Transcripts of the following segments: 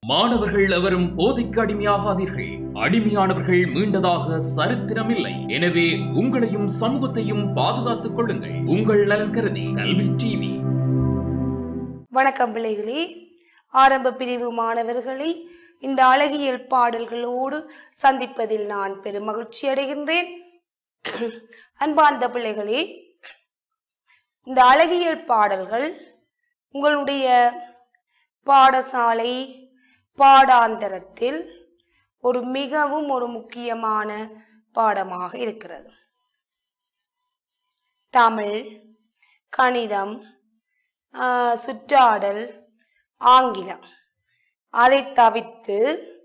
மாணவர்கள் எவரும் போதைக்கு அடிமையாகாதீர்கள் அடிமையானவர்கள் மீண்டதாக சரித்திரமில்லை எனவே உங்களையும் சமூகத்தையும் பாதுகாத்துக் கொள்ளுங்கள் உங்கள் நலன் கருதி கல்வி டிவி வணக்கம் பிள்ளைகளே ஆரம்ப பிரிவு மாணவர்களை இந்த அழகியல் பாடல்களோடு சந்திப்பதில் நான் பெரும் மகிழ்ச்சி அடைகின்றேன் அன்பார்ந்த பிள்ளைகளே இந்த அழகியல் பாடல்கள் உங்களுடைய பாடசாலை பாடாந்தரத்தில் ஒரு மிகவும் ஒரு முக்கியமான பாடமாக இருக்கிறது தமிழ் கணிதம் ஆஹ், சுற்றாடல் ஆங்கிலம் அதை தவிர்த்து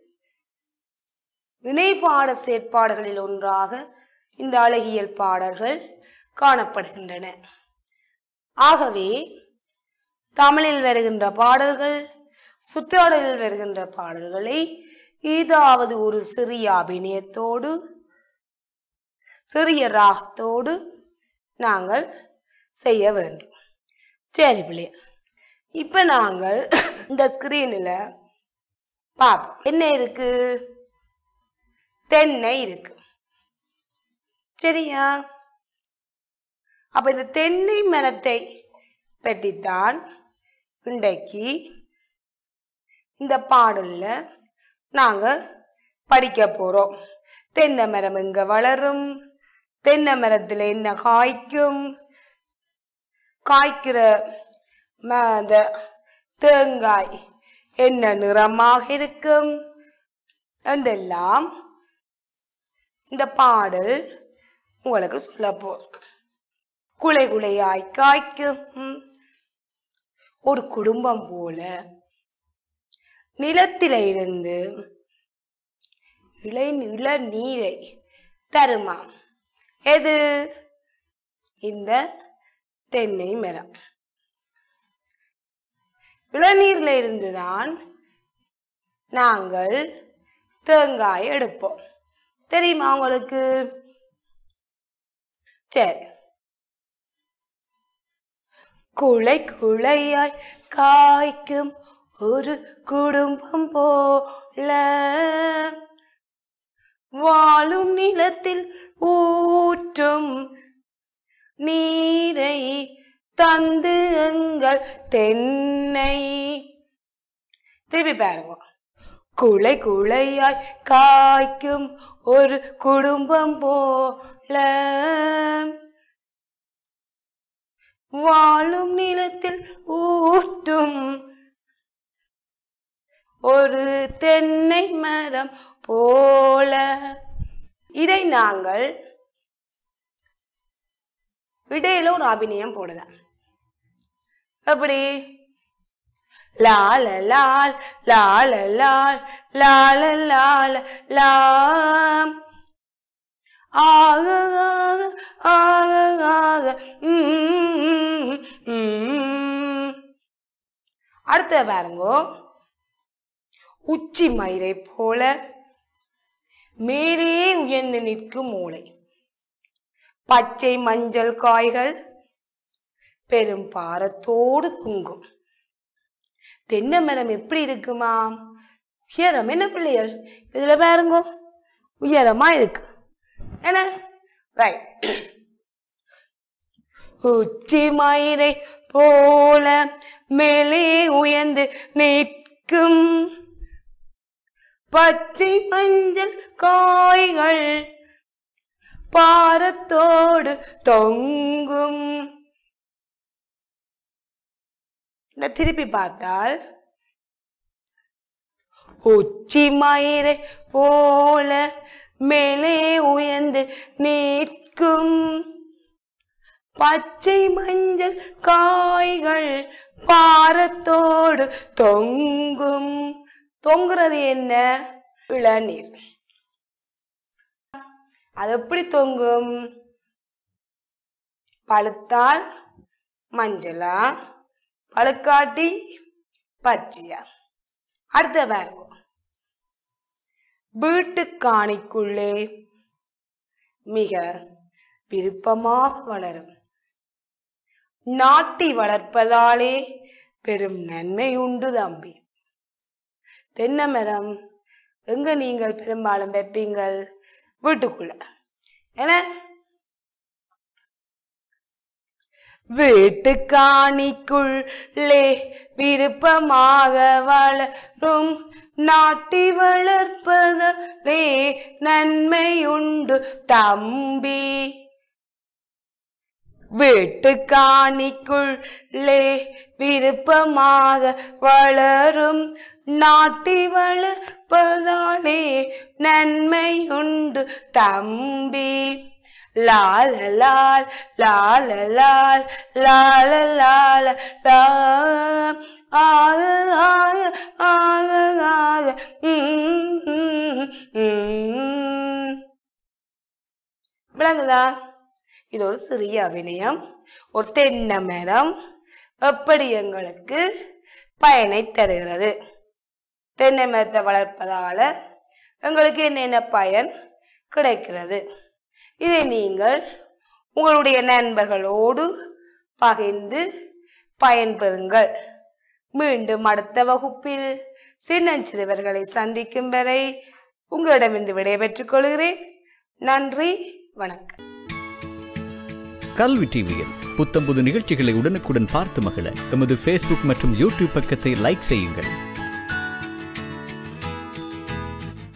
இணைப்பாட செயற்பாடுகளில் ஒன்றாக இந்த அழகியல் பாடல்கள் காணப்படுகின்றன ஆகவே தமிழில் வருகின்ற பாடல்கள் சுற்றாடலில் வருகின்ற பாடல்களை ஏதாவது ஒரு சிறிய அபிநயத்தோடு சிறிய ராகத்தோடு நாங்கள் செய்ய வேண்டும் சரி பிள்ளைய இப்ப நாங்கள் இந்த ஸ்கிரீனில் பார்ப்போம் என்ன இருக்கு தென்னை இருக்கு சரியா அப்ப இந்த தென்னை மரத்தை பற்றித்தான் இன்றைக்கு இந்த பாடல்ல நாங்க படிக்க போறோம் தென்னை மரம் எங்க வளரும் தென்னை மரத்துல என்ன காய்க்கும் காய்க்கிற ம- அந்த தேங்காய் என்ன நிறமாக இருக்கும் என்றெல்லாம் இந்த பாடல் உங்களுக்கு சொல்ல போதும் குலை குலையாய் காய்க்கும் ம். ஒரு குடும்பம் போல நிலத்தில இருந்து இளை இள நீரை தருமா எது இந்த தென்னை மரம் இளநீர்ல இருந்துதான் நாங்கள் தேங்காய் எடுப்போம் தெரியுமா உங்களுக்கு சரி குலை குலையாய் காய்க்கும் ஒரு குடும்பம் போல வாழும் நிலத்தில் ஊற்றும் நீரை தந்து எங்கள் தென்னை திருப்பி பாருங்க குலை குலையாய் காய்க்கும் ஒரு குடும்பம் போல வாழும் நிலத்தில் ஊட்டும் ஒரு தென்னை மரம் போல இதை நாங்கள் இடையில ஒரு அபிநயம் போடுதான் எப்படி லால லால் லால லால் லால லால லாம் ஆக ஆக ஆக ஆக ம், ம். அடுத்த பாருங்கோ உச்சி மயிரை போல மேலே உயர்ந்து நிற்கும் மூளை பச்சை மஞ்சள் காய்கள் பெரும் பாரத்தோடு தொங்கும் தென்னை மரம் எப்படி இருக்குமா உயரம் என்ன பிள்ளைகள் இதுல பாருங்க உயரமா இருக்கு என்ன ரைட் உச்சி மயிரை போல மேலே உயர்ந்து நிற்கும் பச்சை மஞ்சள் காய்கள் பாரத்தோடு தொங்கும் இந்த திருப்பி பார்த்தால் உச்சி மயிரை போல மேலே உயர்ந்து நிற்கும் பச்சை மஞ்சள் காய்கள் பாரத்தோடு தொங்கும் தொங்குறது என்ன இளநீர் அது எப்படி தொங்கும் பழுத்தால் மஞ்சளா பழுக்காட்டி பச்சையா அடுத்த வேர்வம் வீட்டு காணிக்குள்ளே மிக விருப்பமாக வளரும் நாட்டி வளர்ப்பதாலே பெரும் நன்மை உண்டு தம்பி தென்னை மரம் எங்க நீங்கள் பெரும்பாலும் வைப்பீங்கள் வீட்டுக்குள்ள ஏன்னா வீட்டுக்காணிக்குள்ளே விருப்பமாக வளரும் நாட்டி வளர்ப்பதே நன்மையுண்டு தம்பி வீட்டுக்காணிக்குள்ளே விருப்பமாக வளரும் நாட்டி வளர்ப்பதாலே நன்மையுண்டு தம்பி லால லால் லால லால் லால லால லா ஆக ஆக ஆக ஆக ம், ம், ம். விளங்குதா இது ஒரு சிறிய அபிநயம் ஒரு தென்னை மரம் எப்படி எங்களுக்கு பயனை தருகிறது தென்னை மரத்தை வளர்ப்பதால எங்களுக்கு என்னென்ன பயன் கிடைக்கிறது இதை நீங்கள் உங்களுடைய நண்பர்களோடு பகிர்ந்து பயன்பெறுங்கள் மீண்டும் அடுத்த வகுப்பில் சின்னஞ்சிறுவர்களை சந்திக்கும் வரை உங்களிடமிருந்து விடைபெற்றுக் கொள்கிறேன் நன்றி வணக்கம் கல்வி டிவியில் புத்தம்புது நிகழ்ச்சிகளை உடனுக்குடன் பார்த்து மகிழ எமது ஃபேஸ்புக் மற்றும் யூடியூப் பக்கத்தை லைக் செய்யுங்கள்